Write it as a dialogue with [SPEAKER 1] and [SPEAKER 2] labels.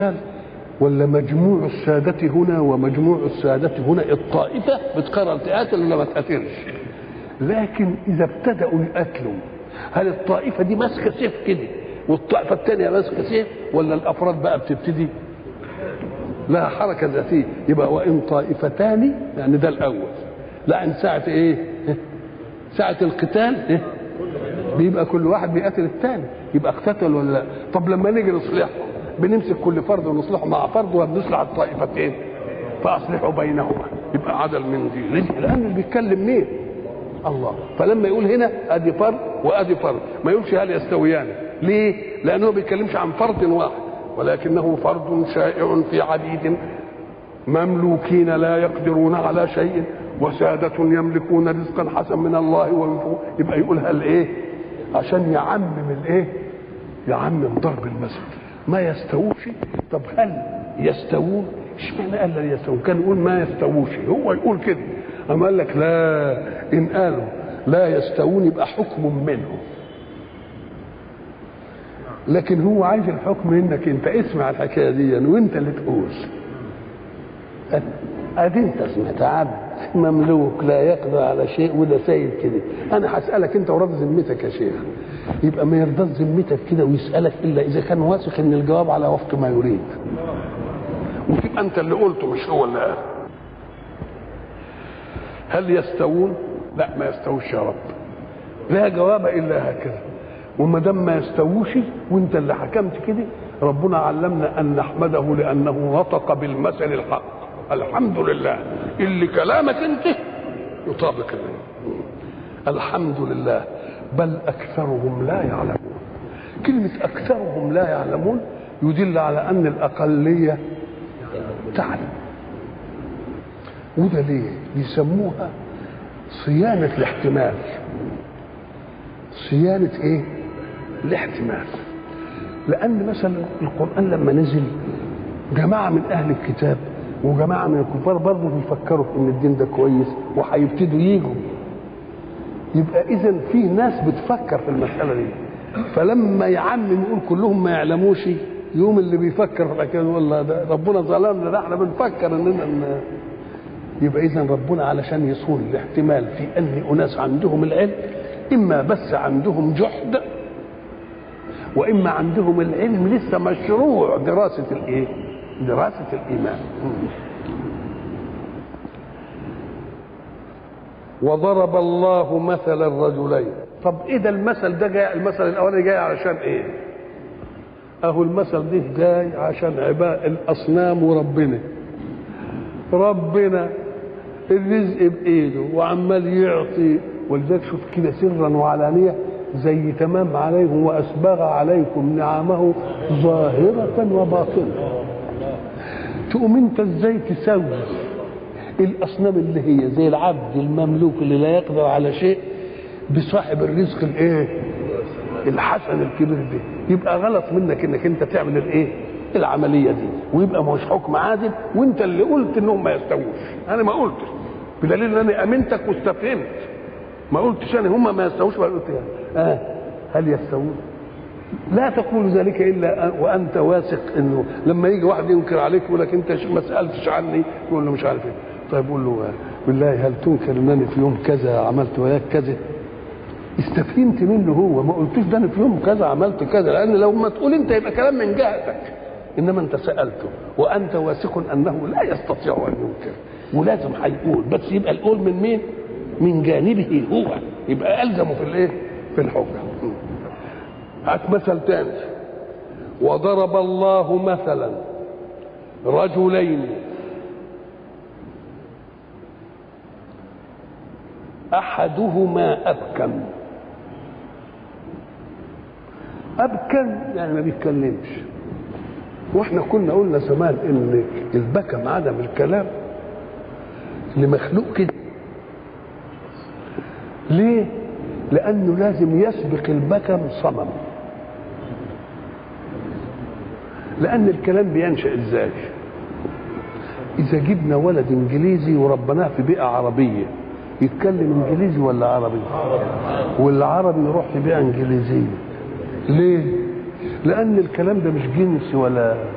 [SPEAKER 1] ولا مجموع السادة هنا ومجموع السادة هنا الطائفة بتقرر تقاتل ولا ما تقاتلش لكن إذا ابتدأوا يقاتلوا هل الطائفة دي ماسكة سيف كده والطائفة الثانية ماسكة سيف ولا الأفراد بقى بتبتدي لها حركة ذاتية يبقى وإن طائفتان يعني ده الأول لا إن ساعة إيه ساعة القتال إيه؟ بيبقى كل واحد بيقاتل الثاني يبقى اقتتل ولا لا طب لما نيجي نصلحهم بنمسك كل فرد ونصلحه مع فرد وبنصلح الطائفتين فاصلحوا بينهما يبقى عدل من دي ليه؟ لان اللي بيتكلم مين الله فلما يقول هنا ادي فرد وادي فرد ما يقولش هل يستويان ليه لانه ما بيتكلمش عن فرد واحد ولكنه فرد شائع في عديد مملوكين لا يقدرون على شيء وسادة يملكون رزقا حسن من الله وينفقون يبقى يقول هل ايه عشان يعمم الايه يعمم ضرب المثل ما يستووش طب هل يستوون اشمعنى قال لا يستوون كان يقول ما يستووش هو يقول كده اما قال لك لا ان قالوا لا يستوون يبقى حكم منه لكن هو عايز الحكم منك انت اسمع الحكايه دي وانت اللي تقول ادي انت اسمك عبد مملوك لا يقدر على شيء وده سيد كده انا هسالك انت وراضي ذمتك يا شيخ يبقى ما يرضاش ذمتك كده ويسالك الا اذا كان واثق ان الجواب على وفق ما يريد وتبقى انت اللي قلته مش هو اللي قال هل يستوون لا ما يستووش يا رب لا جواب الا هكذا وما دام ما يستووش وانت اللي حكمت كده ربنا علمنا ان نحمده لانه نطق بالمثل الحق الحمد لله اللي كلامك انت يطابق الله الحمد لله بل اكثرهم لا يعلمون كلمه اكثرهم لا يعلمون يدل على ان الاقليه تعلم وده ليه بيسموها صيانه الاحتمال صيانه ايه الاحتمال لان مثلا القران لما نزل جماعه من اهل الكتاب وجماعه من الكفار برضه بيفكروا ان الدين ده كويس وهيبتدوا يجوا يبقى اذا في ناس بتفكر في المساله دي فلما يعمم يقول كلهم ما يعلموش يوم اللي بيفكر في الحكايه والله ده ربنا ظلمنا ده احنا بنفكر اننا ن... يبقى اذا ربنا علشان يصون الاحتمال في ان اناس عندهم العلم اما بس عندهم جحد واما عندهم العلم لسه مشروع دراسه الايه؟ دراسه الايمان وضرب الله مثل الرجلين طب ايه ده المثل ده جاي المثل الاولاني جاي علشان ايه اهو المثل ده جاي عشان عباء الاصنام وربنا ربنا الرزق بايده وعمال يعطي ولذلك شوف كده سرا وعلانيه زي تمام عليهم واسبغ عليكم نعمه ظاهره وباطنه تقوم انت ازاي تسوي الاصنام اللي هي زي العبد المملوك اللي لا يقدر على شيء بصاحب الرزق الايه الحسن الكبير ده يبقى غلط منك انك انت تعمل الايه العمليه دي ويبقى مش حكم عادل وانت اللي قلت انهم ما يستووش انا ما قلتش بدليل ان انا امنتك واستفهمت ما قلتش انا هم ما يستووش ولا قلت يعني. اه هل يستوون لا تقول ذلك الا وانت واثق انه لما يجي واحد ينكر عليك يقول لك انت ما سالتش عني يقول له مش عارف ايه طيب قول له بالله هل تنكر انني في يوم كذا عملت وياك كذا استفهمت منه هو ما قلتوش ده انا في يوم كذا عملت كذا لان لو ما تقول انت يبقى كلام من جهتك انما انت سالته وانت واثق انه لا يستطيع ان ينكر ولازم هيقول بس يبقى القول من مين؟ من جانبه هو يبقى الزمه في الايه؟ في الحجه هات مثل تاني وضرب الله مثلا رجلين احدهما ابكم ابكم يعني ما بيتكلمش واحنا كنا قلنا زمان ان البكم عدم الكلام لمخلوق كده ليه لانه لازم يسبق البكم صمم لان الكلام بينشا ازاي اذا جبنا ولد انجليزي وربناه في بيئه عربيه يتكلم انجليزي ولا عربي والعربي يروح في بيئه انجليزيه ليه لان الكلام ده مش جنسي ولا